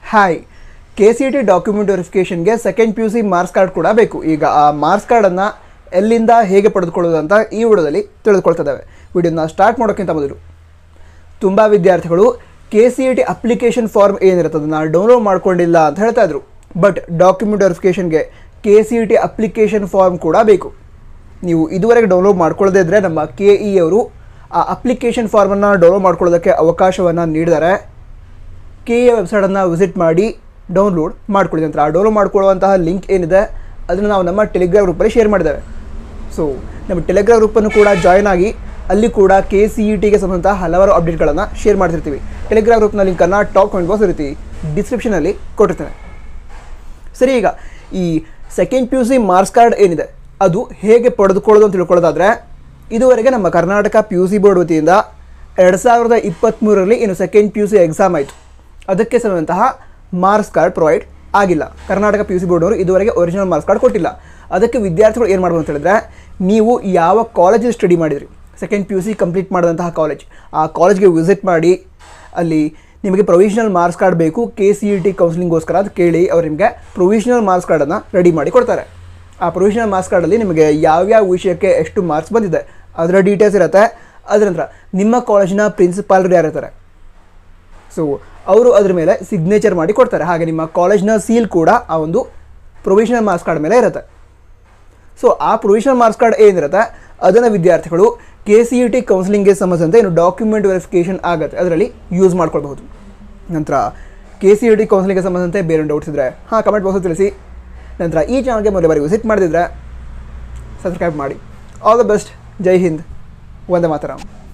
hi K C T document ವೆರಿಫಿಕೇಷನ್ಗೆ second P U C marks card ಕೂಡ ಬೇಕು ಈಗ ಆ ಮಾರ್ಕ್ಸ್ ಕಾರ್ಡನ್ನು ಎಲ್ಲಿಂದ ಹೇಗೆ ಪಡೆದುಕೊಳ್ಳೋದು ಅಂತ ಈ ವಿಡಿಯೋದಲ್ಲಿ ತಿಳಿದುಕೊಳ್ತಿದ್ದಾವೆ ವಿಡಿಯೋನ ಸ್ಟಾರ್ಟ್ ಮಾಡೋಕ್ಕಿಂತ ಮೊದಲು ತುಂಬ ವಿದ್ಯಾರ್ಥಿಗಳು K C E T application form ಏನಿರುತ್ತೆ ಅದನ್ನು ಡೌನ್ಲೋಡ್ ಮಾಡ್ಕೊಂಡಿಲ್ಲ ಅಂತ ಹೇಳ್ತಾ ಇದ್ರು ಬಟ್ ಡಾಕ್ಯುಮೆಂಟ್ ವೆರಿಫಿಕೇಷನ್ಗೆ K C E T application form ಕೂಡ ಬೇಕು ನೀವು ಇದುವರೆಗೆ ಡೌನ್ಲೋಡ್ ಮಾಡ್ಕೊಳ್ಳದೇ ಇದ್ದರೆ ನಮ್ಮ ಕೆ ಇ ಅವರು ಆ ಅಪ್ಲಿಕೇಶನ್ ಫಾರ್ಮನ್ನು ಡೌನ್ಲೋಡ್ ಮಾಡ್ಕೊಳ್ಳೋದಕ್ಕೆ ಅವಕಾಶವನ್ನು ನೀಡಿದ್ದಾರೆ ಕೆ ಎ ವೆಬ್ಸೈಟನ್ನು ವಿಸಿಟ್ ಮಾಡಿ ಡೌನ್ಲೋಡ್ ಮಾಡ್ಕೊಳ್ಳಿ ನಂತರ ಆ ಡೌನ್ಲೋಡ್ ಮಾಡ್ಕೊಳ್ಳುವಂತಹ ಲಿಂಕ್ ಏನಿದೆ ಅದನ್ನು ನಾವು ನಮ್ಮ ಟೆಲಿಗ್ರಾಮ್ ಗ್ರೂಪಲ್ಲಿ ಶೇರ್ ಮಾಡಿದ್ದೇವೆ ಸೊ ನಮ್ಮ ಟೆಲಿಗ್ರಾಮ್ ಗ್ರೂಪನ್ನು ಕೂಡ ಜಾಯ್ನ್ ಆಗಿ ಅಲ್ಲಿ ಕೂಡ ಕೆ ಸಿ ಇ ಟಿಗೆ ಸಂಬಂಧ ಹಲವಾರು ಅಪ್ಡೇಟ್ಗಳನ್ನು ಶೇರ್ ಮಾಡ್ತಿರ್ತೀವಿ ಟೆಲಿಗ್ರಾಮ್ ಗ್ರೂಪ್ನ ಲಿಂಕನ್ನು ಟಾಪ್ ಕಮೆಂಟ್ ಬಾಕ್ಸ್ ರೀತಿ ಡಿಸ್ಕ್ರಿಪ್ಷನಲ್ಲಿ ಕೊಟ್ಟಿರ್ತೇನೆ ಸರಿ ಈಗ ಈ second P U C marks card ಏನಿದೆ ಅದು ಹೇಗೆ ಪಡೆದುಕೊಳ್ಳೋದು ಅಂತ ತಿಳ್ಕೊಳ್ಳೋದಾದರೆ ಇದುವರೆಗೆ ನಮ್ಮ Karnataka P U C board ವತಿಯಿಂದ ಎರಡು ಸಾವಿರದ ಇಪ್ಪತ್ತ್ಮೂರರಲ್ಲಿ ಇನ್ನು second P U C exam ಆಯಿತು ಅದಕ್ಕೆ ಸಂಬಂಧಂತಹ ಮಾರ್ಕ್ಸ್ ಕಾರ್ಡ್ ಪ್ರೊವೈಡ್ ಆಗಿಲ್ಲ ಕರ್ನಾಟಕ ಪಿ ಯು ಸಿ ಬೋರ್ಡವರು ಇದುವರೆಗೆ ಒರಿಜಿನಲ್ ಮಾರ್ಕ್ಸ್ ಕಾರ್ಡ್ ಕೊಟ್ಟಿಲ್ಲ ಅದಕ್ಕೆ ವಿದ್ಯಾರ್ಥಿಗಳು ಏನು ಮಾಡ್ಬೋದು ಅಂತ ಹೇಳಿದ್ರೆ ನೀವು ಯಾವ ಕಾಲೇಜಲ್ಲಿ ಸ್ಟಡಿ ಮಾಡಿದ್ರಿ second P U C complete ಮಾಡಿದಂತಹ ಕಾಲೇಜ್ ಆ ಕಾಲೇಜ್ಗೆ ವಿಸಿಟ್ ಮಾಡಿ ಅಲ್ಲಿ ನಿಮಗೆ ಪ್ರೊವಿಷನಲ್ ಮಾರ್ಕ್ಸ್ ಕಾರ್ಡ್ ಬೇಕು ಕೆ ಸಿ ಇ ಟಿ ಕೌನ್ಸಿಲಿಂಗೋಸ್ಕರ ಅಂತ ಕೇಳಿ ಅವ್ರು ನಿಮಗೆ ಪ್ರೊವಿಷನಲ್ ಮಾರ್ಕ್ಸ್ ಕಾರ್ಡನ್ನು ರೆಡಿ ಮಾಡಿ ಕೊಡ್ತಾರೆ ಆ ಪ್ರೊವಿಷನಲ್ ಮಾರ್ಕ್ಸ್ ಕಾರ್ಡಲ್ಲಿ ನಿಮಗೆ ಯಾವ್ಯಾವ ವಿಷಯಕ್ಕೆ ಎಷ್ಟು ಮಾರ್ಕ್ಸ್ ಬಂದಿದೆ ಅದರ ಡೀಟೇಲ್ಸ್ ಇರುತ್ತೆ ಅದರ ನಂತರ ನಿಮ್ಮ ಕಾಲೇಜಿನ ಪ್ರಿನ್ಸಿಪಾಲ್ರು ಯಾರು ಇರ್ತಾರೆ ಸೊ ಅವರು ಅದ್ರ ಮೇಲೆ ಸಿಗ್ನೇಚರ್ ಮಾಡಿ ಕೊಡ್ತಾರೆ ಹಾಗೆ ನಿಮ್ಮ ಕಾಲೇಜ್ನ ಸೀಲ್ ಕೂಡ ಆ ಒಂದು ಪ್ರೊವಿಷನಲ್ ಮಾರ್ಕ್ಸ್ ಕಾರ್ಡ್ ಮೇಲೆ ಇರುತ್ತೆ ಸೊ ಆ ಪ್ರೊವಿಷನಲ್ ಮಾರ್ಕ್ಸ್ ಕಾರ್ಡ್ ಏನಿರುತ್ತೆ ಅದನ್ನು ವಿದ್ಯಾರ್ಥಿಗಳು ಕೆ ಸಿ ಇ ಟಿ ಕೌನ್ಸಿಲಿಂಗ್ಗೆ ಸಂಬಂಧಿಸಿದಂತೆ ಏನು ಡಾಕ್ಯುಮೆಂಟ್ ವೆರಿಫಿಕೇಷನ್ ಆಗುತ್ತೆ ಅದರಲ್ಲಿ ಯೂಸ್ ಮಾಡ್ಕೊಳ್ಬಹುದು ನಂತರ ಕೆ ಸಿ ಇ ಟಿ ಕೌನ್ಸಿಲಿಂಗ್ಗೆ ಸಂಬಂಧಿಸಿದಂತೆ ಬೇರೆ ಡೌಟ್ಸ್ ಇದ್ದರೆ ಹಾಂ ಕಮೆಂಟ್ ಬಾಕ್ಸಲ್ಲಿ ತಿಳಿಸಿ ನಂತರ ಈ ಚಾನಲ್ಗೆ ಮೊದಲ ಬಾರಿ ವಿಸಿಟ್ ಮಾಡಿದ್ರೆ ಸಬ್ಸ್ಕ್ರೈಬ್ ಮಾಡಿ ಆಲ್ ದ ಬೆಸ್ಟ್ ಜೈ ಹಿಂದ್ ವಂದೇ ಮಾತರಂ